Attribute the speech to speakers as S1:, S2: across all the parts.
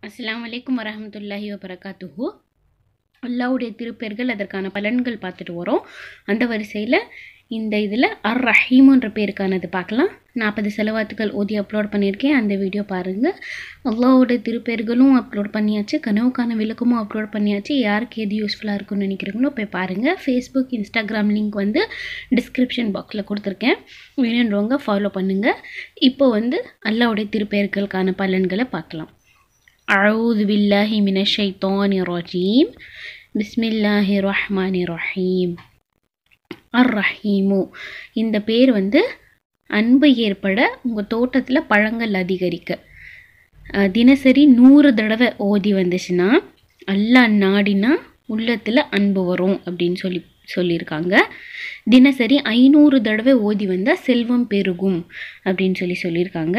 S1: அஸ்ஸலாமு அலைக்கும் வரஹமத்துல்லாஹி வபரகாத்துஹு அல்லாவுடைய திருப்பெயர்கள் அதற்கான பலன்கள் பார்த்துட்டு வரோம் அந்த வரிசையில் இந்த இதில் அர் ரஹீமுன்ற பேருக்கானது பார்க்கலாம் நாற்பது செலவாத்துக்கள் ஓதி அப்லோட் பண்ணியிருக்கேன் அந்த வீடியோ பாருங்கள் அல்லாவோட திருப்பெயர்களும் அப்லோட் பண்ணியாச்சு கனவுக்கான விளக்கமும் அப்லோட் பண்ணியாச்சு யாருக்கு எது யூஸ்ஃபுல்லாக இருக்கும்னு நினைக்கிறீங்களோ போய் பாருங்கள் ஃபேஸ்புக் இன்ஸ்டாகிராம் லிங்க் வந்து டிஸ்கிரிப்ஷன் பாக்ஸில் கொடுத்துருக்கேன் வேணுன்றவங்க ஃபாலோ பண்ணுங்கள் இப்போ வந்து அல்லாவுடைய திருப்பெயர்களுக்கான பலன்களை பார்க்கலாம் أعوذ بالله من الشيطان الرجيم بسم الله الرحمن الرحيم அர்ரஹீமு இந்த பேர் வந்து அன்பு ஏற்பட உங்கள் தோட்டத்தில் பழங்கள் அதிகரிக்க அஹ், தினசரி நூறு தடவை ஓதி வந்துச்சுன்னா அல்லாஹ் நாடினா உள்ளத்தில் அன்பு வரும் அப்படின்னு சொல்லி சொல்லியிருக்காங்க தினசரி ஐநூறு தடவை ஓதி வந்தால் செல்வம் பெருகும் அப்படின்னு சொல்லி சொல்லியிருக்காங்க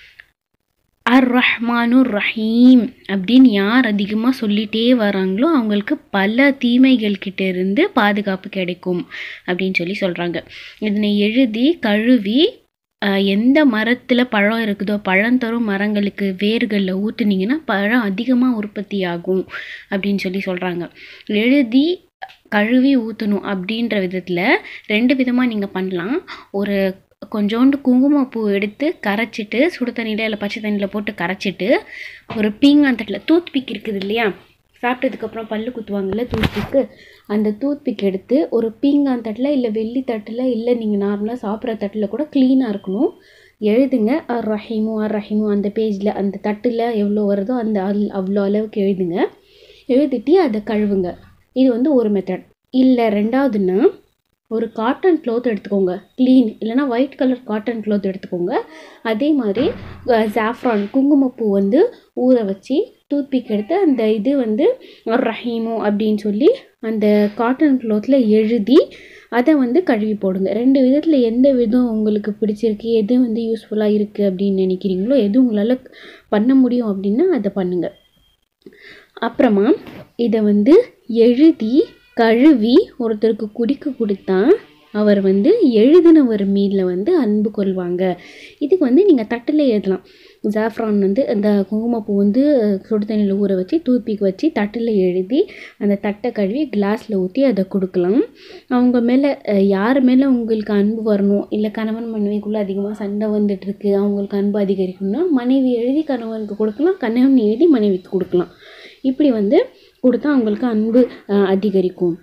S1: அர் ரஹ்மானுர் ரஹீம் அப்படின்னு யார் அதிகமாக சொல்லிகிட்டே வராங்களோ அவங்களுக்கு பல தீமைகள் கிட்ட இருந்து பாதுகாப்பு கிடைக்கும் அப்படின்னு சொல்லி சொல்கிறாங்க இதனை எழுதி கழுவி ஆஹ், எந்த மரத்தில் பழம் இருக்குதோ பழம் தரும் மரங்களுக்கு வேர்களில் ஊற்றுனீங்கன்னா பழம் அதிகமாக உற்பத்தி ஆகும் அப்படின்னு சொல்லி சொல்கிறாங்க எழுதி கழுவி ஊற்றணும் அப்படின்ற விதத்தில் ரெண்டு விதமாக நீங்கள் பண்ணலாம் ஒரு கொஞ்சோண்டு குங்குமப்பூ எடுத்து கரைச்சிட்டு சுடு தண்ணியில் இல்லை பச்சை தண்ணியில் போட்டு கரைச்சிட்டு ஒரு பீங்காந்தட்டில் டூத் பிக் இருக்குது இல்லையா சாப்பிட்டதுக்கப்புறம் பல்லு குத்துவாங்கல்ல டூத் பிக்கு அந்த டூத் பிக் எடுத்து ஒரு பீங்காந்தட்டில் இல்லை வெள்ளி தட்டில் இல்லை நீங்கள் நார்மலாக சாப்பிட்ற தட்டில் கூட க்ளீனாக இருக்கணும் எழுதுங்க அர் ரஹீமு அர் ரஹீமு அந்த பேஜில் அந்த தட்டில் எவ்வளோ வருதோ அந்த அல் அவ்வளோ அளவுக்கு எழுதுங்க எழுதிட்டு அதை கழுவுங்க இது வந்து ஒரு மெத்தட் இல்லை ரெண்டாவதுன்னா ஒரு காட்டன் க்ளோத் எடுத்துக்கோங்க க்ளீன் இல்லைன்னா ஒயிட் கலர் காட்டன் க்ளோத் எடுத்துக்கோங்க அதே மாதிரி ஜாஃப்ரான் குங்குமப்பூ வந்து ஊற வச்சு டூத்பிக் எடுத்து அந்த இது வந்து ரஹீமோ அப்படின்னு சொல்லி அந்த காட்டன் க்ளோத்தில் எழுதி அதை வந்து கழுவி போடுங்க ரெண்டு விதத்தில் எந்த விதம் உங்களுக்கு பிடிச்சிருக்கு எது வந்து யூஸ்ஃபுல்லாக இருக்குது அப்படின்னு நினைக்கிறீங்களோ எது உங்களால் பண்ண முடியும் அப்படின்னா அதை பண்ணுங்கள் அப்புறமா இதை வந்து எழுதி கழுவி ஒருத்தருக்கு குடிக்க கொடுத்தா அவர் வந்து எழுதினவர் மீதில் வந்து அன்பு கொள்வாங்க இதுக்கு வந்து நீங்கள் தட்டில் எழுதலாம் ஜாஃப்ரான் வந்து அந்த குங்குமப்பூ வந்து சுடு தண்ணியில் ஊற வச்சு டூத்பிக் வச்சு தட்டில் எழுதி அந்த தட்டை கழுவி கிளாஸில் ஊற்றி அதை கொடுக்கலாம் அவங்க மேலே அஹ், யார் மேலே உங்களுக்கு அன்பு வரணும் இல்லை கணவன் மனைவிக்குள்ளே அதிகமாக சண்டை வந்துட்டுருக்கு அவங்களுக்கு அன்பு அதிகரிக்கணும்னா மனைவி எழுதி கணவனுக்கு கொடுக்கலாம் கணவன் எழுதி மனைவிக்கு கொடுக்கலாம் இப்படி வந்து கொடுத்தா அவங்களுக்கு அன்பு அஹ், அதிகரிக்கும்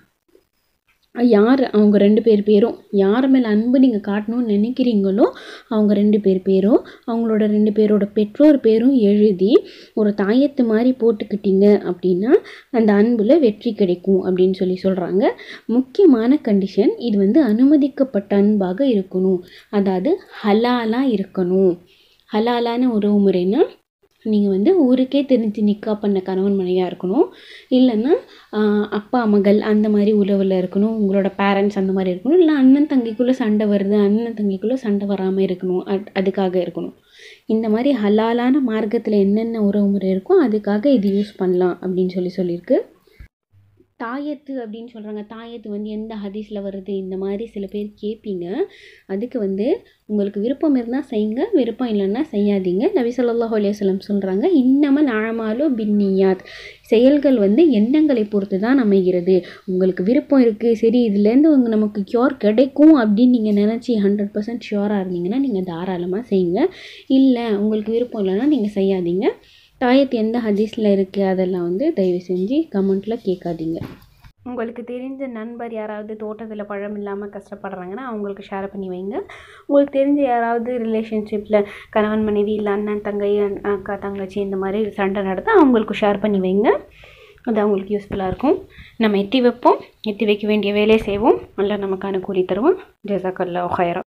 S1: யார் அவங்க ரெண்டு பேர் பேரும் யார் மேலே அன்பு நீங்கள் காட்டணும்னு நினைக்கிறீங்களோ அவங்க ரெண்டு பேர் பேரும் அவங்களோட ரெண்டு பேரோட பெற்றோர் பேரும் எழுதி ஒரு தாயத்து மாதிரி போட்டுக்கிட்டீங்க அப்படின்னா அந்த அன்பில் வெற்றி கிடைக்கும் அப்படின்னு சொல்லி சொல்கிறாங்க முக்கியமான கண்டிஷன் இது வந்து அனுமதிக்கப்பட்ட அன்பாக இருக்கணும் அதாவது ஹலாலாக இருக்கணும் ஹலாலான உறவு முறைனா நீங்கள் வந்து ஊருக்கே தெரிஞ்சு நிக்கா பண்ண கணவன் மனைவியாக இருக்கணும் இல்லைன்னா ஆஹ், அப்பா மகள் அந்த மாதிரி உறவில் இருக்கணும் உங்களோட பேரண்ட்ஸ் அந்த மாதிரி இருக்கணும் இல்லை அண்ணன் தங்கிக்குள்ளே சண்டை வருது அண்ணன் தங்கிக்குள்ளே சண்டை வராமல் இருக்கணும் அத் அதுக்காக இருக்கணும் இந்த மாதிரி ஹலாலான மார்க்கத்தில் என்னென்ன உறவு முறை இருக்கோ அதுக்காக இது யூஸ் பண்ணலாம் அப்படின்னு சொல்லி சொல்லியிருக்கு தாயத்து அப்படின்னு சொல்கிறாங்க தாயத்து வந்து எந்த ஹதீஸில் வருது இந்த மாதிரி சில பேர் கேட்பீங்க அதுக்கு வந்து உங்களுக்கு விருப்பம் இருந்தால் செய்யுங்க விருப்பம் இல்லைன்னா செய்யாதீங்க நபி ஸல்லல்லாஹு அலைஹி வஸல்லம் சொல்கிறாங்க இன்னமல் அழமாலோ பின்னியாத் செயல்கள் வந்து எண்ணங்களை பொறுத்து தான் அமைகிறது உங்களுக்கு விருப்பம் இருக்குது சரி இதுலேருந்து உங்க நமக்கு க்யூர் கிடைக்கும் அப்படின்னு நீங்கள் நினச்சி ஹண்ட்ரட் பர்சன்ட் ஷியோராக இருந்தீங்கன்னா நீங்கள் தாராளமாக செய்யுங்க இல்லை உங்களுக்கு விருப்பம் இல்லைன்னா நீங்கள் செய்யாதீங்க தாயத்து எந்த ஹதீஸில் இருக்குது அதெல்லாம் வந்து தயவு செஞ்சு கமெண்ட்டில் கேட்காதீங்க உங்களுக்கு தெரிஞ்ச நண்பர் யாராவது தோட்டத்தில் பழம் இல்லாமல் கஷ்டப்படுறாங்கன்னா அவங்களுக்கு ஷேர் பண்ணி வைங்க உங்களுக்கு தெரிஞ்ச யாராவது ரிலேஷன்ஷிப்பில் கணவன் மனைவி இல்லை அண்ணன் தங்கை அண்- அக்கா தங்கச்சி இந்த மாதிரி சண்டை நடந்தால் அவங்களுக்கு ஷேர் பண்ணி வைங்க அது அவங்களுக்கு யூஸ்ஃபுல்லாக இருக்கும் நம்ம எட்டி வைப்போம் எட்டி வைக்க வேண்டிய வேலையை செய்வோம் நல்லா நமக்கான கூலி தருவோம் ஜெசாக்கல்லா ஹயரா